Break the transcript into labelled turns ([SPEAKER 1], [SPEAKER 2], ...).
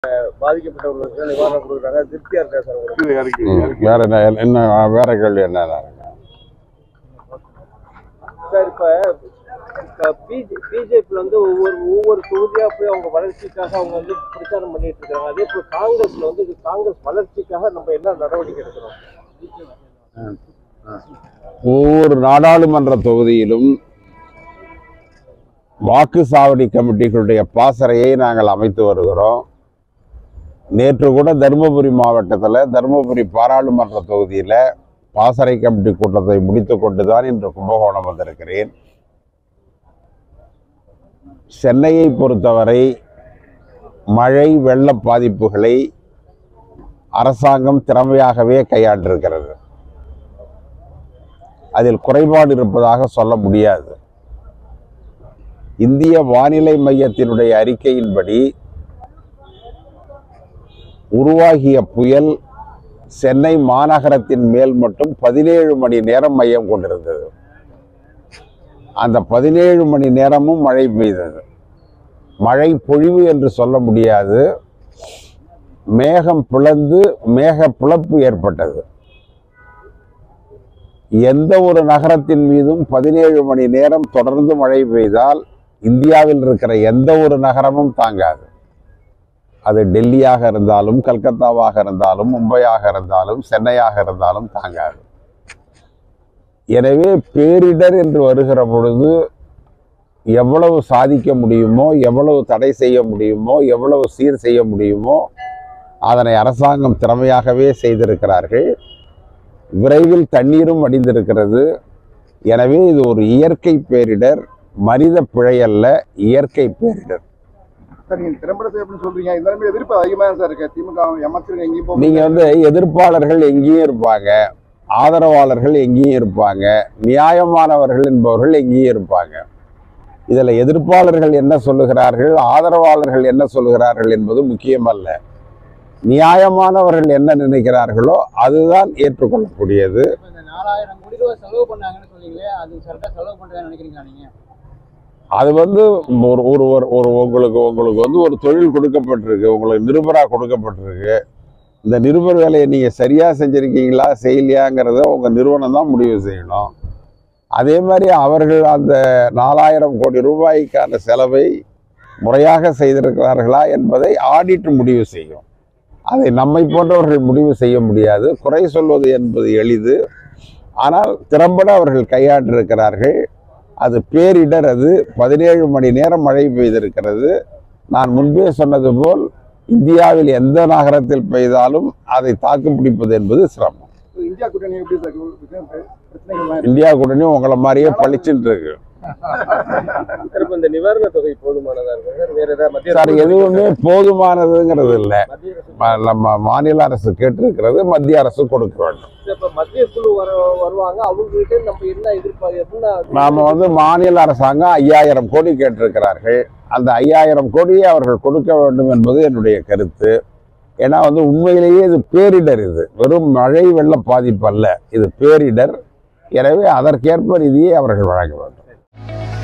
[SPEAKER 1] பாதிக்கப்பட்டவர்களுக்கு நிவாரணம் கொடுக்குறாங்க திருப்தியா இருக்கா சார் உங்களுக்கு
[SPEAKER 2] ம். வேற என்ன என்ன வேற கேள்வி என்ன
[SPEAKER 1] சார் இப்ப பிஜேபியில் வந்து ஒவ்வொரு ஒவ்வொரு தொகுதியா போய் அவங்க வளர்ச்சிக்காக அவங்க வந்து பிரச்சாரம் பண்ணிட்டு இருக்காங்க அதே போல் காங்கிரஸ்ல வந்து இது காங்கிரஸ் வளர்ச்சிக்காக நம்ம என்ன நடவடிக்கை எடுக்கிறோம்
[SPEAKER 2] ஒவ்வொரு நாடாளுமன்ற தொகுதியிலும் வாக்குச்சாவடி கமிட்டிகளுடைய பாசறையை நாங்கள் அமைத்து வருகிறோம் நேற்று கூட தருமபுரி மாவட்டத்தில் தருமபுரி பாராளுமன்ற தொகுதியில் பாசறை கமிட்டி கூட்டத்தை முடித்து கொண்டு தான் இன்று கும்பகோணம் வந்திருக்கிறேன் சென்னையை பொறுத்தவரை மழை வெள்ள பாதிப்புகளை அரசாங்கம் திறமையாகவே கையாண்டிருக்கிறது அதில் குறைபாடு இருப்பதாக சொல்ல முடியாது இந்திய வானிலை மையத்தினுடைய அறிக்கையின்படி உருவாகிய புயல் சென்னை மாநகரத்தின் மேல் மட்டும் பதினேழு மணி நேரம் மையம் கொண்டிருந்தது அந்த பதினேழு மணி நேரமும் மழை பெய்தது மழை பொழிவு என்று சொல்ல முடியாது மேகம் பிளந்து மேக பிளப்பு ஏற்பட்டது எந்த ஒரு நகரத்தின் மீதும் பதினேழு மணி நேரம் தொடர்ந்து மழை பெய்தால் இந்தியாவில் இருக்கிற எந்த ஒரு நகரமும் தாங்காது அது டெல்லியாக இருந்தாலும் கல்கத்தாவாக இருந்தாலும் மும்பையாக இருந்தாலும் சென்னையாக இருந்தாலும் தாங்காது எனவே பேரிடர் என்று வருகிற பொழுது எவ்வளவு சாதிக்க முடியுமோ எவ்வளவு தடை செய்ய முடியுமோ எவ்வளவு சீர் செய்ய முடியுமோ அதனை அரசாங்கம் திறமையாகவே செய்திருக்கிறார்கள் விரைவில் தண்ணீரும் வடிந்திருக்கிறது எனவே இது ஒரு இயற்கை பேரிடர் மனித பிழை அல்ல இயற்கை பேரிடர்
[SPEAKER 3] சார் நீங்க திறம்பட செய்யணும்னு சொல்றீங்க இருந்தாலுமே எதிர்ப்பு அதிகமா தான் சார் இருக்கு திமுக அமைச்சருங்க எங்கேயும் போக
[SPEAKER 2] நீங்க வந்து எதிர்ப்பாளர்கள் எங்கேயும் இருப்பாங்க ஆதரவாளர்கள் எங்கேயும் இருப்பாங்க நியாயமானவர்கள் என்பவர்கள் எங்கேயும் இருப்பாங்க இதுல எதிர்ப்பாளர்கள் என்ன சொல்லுகிறார்கள் ஆதரவாளர்கள் என்ன சொல்லுகிறார்கள் என்பது முக்கியமல்ல நியாயமானவர்கள் என்ன நினைக்கிறார்களோ அதுதான் ஏற்றுக்கொள்ளக்கூடியது
[SPEAKER 4] இப்ப இந்த நாலாயிரம் கோடி ரூபாய் செலவு பண்ணாங்கன்னு சொன்னீங்களே அது கரெக்டா செலவு பண்றதா நினைக்கிறீங்களா நீங்க
[SPEAKER 2] அது வந்து ஒரு ஒரு ஒரு ஒரு உங்களுக்கு உங்களுக்கு வந்து ஒரு தொழில் கொடுக்கப்பட்டிருக்கு உங்களுக்கு நிருபராக கொடுக்கப்பட்டிருக்கு இந்த நிருபர் வேலையை நீங்கள் சரியாக செஞ்சுருக்கீங்களா செய்யலையாங்கிறத உங்கள் நிறுவனம் தான் முடிவு செய்யணும் அதே மாதிரி அவர்கள் அந்த நாலாயிரம் கோடி ரூபாய்க்கான செலவை முறையாக செய்திருக்கிறார்களா என்பதை ஆடிட் முடிவு செய்யும் அதை நம்மை போன்றவர்கள் முடிவு செய்ய முடியாது குறை சொல்வது என்பது எளிது ஆனால் திறம்பட அவர்கள் கையாண்டிருக்கிறார்கள் அது பேரிடர் அது பதினேழு மணி நேரம் மழை பெய்திருக்கிறது நான் முன்பே சொன்னது போல் இந்தியாவில் எந்த நகரத்தில் பெய்தாலும் அதை தாக்கு பிடிப்பது என்பது சிரமம்
[SPEAKER 3] இந்தியா கூட்டணி எப்படி சார் விஷயம் பிரச்சனைகள்
[SPEAKER 2] இந்தியா கூட்டணி உங்களை மாதிரியே பளிச்சுட்டு இருக்கு
[SPEAKER 1] சார் இப்ப இந்த நிவாரண தொகை போதுமானதா இருக்கும் சார் வேற ஏதாவது மத்திய
[SPEAKER 2] சார் எதுவுமே போதுமானதுங்கிறது இல்லை
[SPEAKER 1] மத்திய அரசு
[SPEAKER 2] ம- நம்ம மாநில அரசு கேட்டிருக்கிறது மத்திய அரசு கொடுக்க வேண்டும்
[SPEAKER 1] சார், இப்ப மத்திய குழு வர வருவாங்க அவங்க கிட்ட நம்ம என்ன எதிர்பார்க்க எப்படின்னா
[SPEAKER 2] நாம வந்து மாநில அரசாங்கம் ஐயாயிரம் கோடி கேட்டிருக்கிறார்கள் அந்த ஐயாயிரம் கோடியை அவர்கள் கொடுக்க வேண்டும் என்பது என்னுடைய கருத்து ஏன்னா வந்து உண்மையிலேயே இது பேரிடர் இது வெறும் மழை வெள்ள பாதிப்பு அல்ல இது பேரிடர் எனவே அதற்கேற்ப நிதியை அவர்கள் வழங்க வேண்டும்